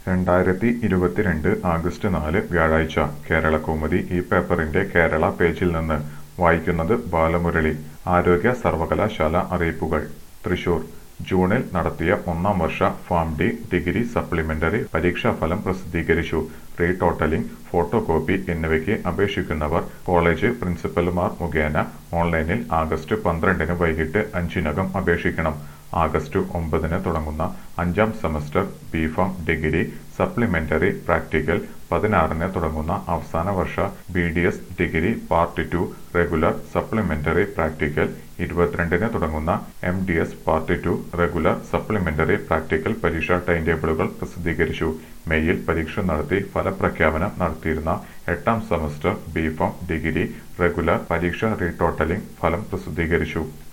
രണ്ടായിരത്തി ഇരുപത്തിരണ്ട് ആഗസ്റ്റ് നാല് വ്യാഴാഴ്ച കേരളകൗമുദി ഈ പേപ്പറിന്റെ കേരള പേജിൽ നിന്ന് വായിക്കുന്നത് ബാലമുരളി ആരോഗ്യ സർവകലാശാല അറിയിപ്പുകൾ തൃശൂർ ജൂണിൽ നടത്തിയ ഒന്നാം വർഷ ഫാം ഡി ഡിഗ്രി സപ്ലിമെന്ററി പരീക്ഷാഫലം പ്രസിദ്ധീകരിച്ചു റീടോട്ടലിംഗ് ഫോട്ടോ കോപ്പി എന്നിവയ്ക്ക് അപേക്ഷിക്കുന്നവർ കോളേജ് പ്രിൻസിപ്പൽമാർ മുഖേന ഓൺലൈനിൽ ആഗസ്റ്റ് പന്ത്രണ്ടിന് വൈകിട്ട് അഞ്ചിനകം അപേക്ഷിക്കണം ആഗസ്റ്റ് ഒമ്പതിന് തുടങ്ങുന്ന അഞ്ചാം semester B Pharm degree supplementary practical പതിനാറിന് തുടങ്ങുന്ന അവസാന വർഷ B D S degree part two regular supplementary practical ഇരുപത്തിരണ്ടിന് തുടങ്ങുന്ന M D S part two regular supplementary practical പരീക്ഷാ ടൈം ടേബിളുകൾ പ്രസിദ്ധീകരിച്ചു മെയ്യിൽ പരീക്ഷ നടത്തി ഫലപ്രഖ്യാപനം നടത്തിയിരുന്ന എട്ടാം സെമസ്റ്റർ ബിഫാം ഡിഗ്രി റെഗുലർ പരീക്ഷ റീടോട്ടലിംഗ് ഫലം പ്രസിദ്ധീകരിച്ചു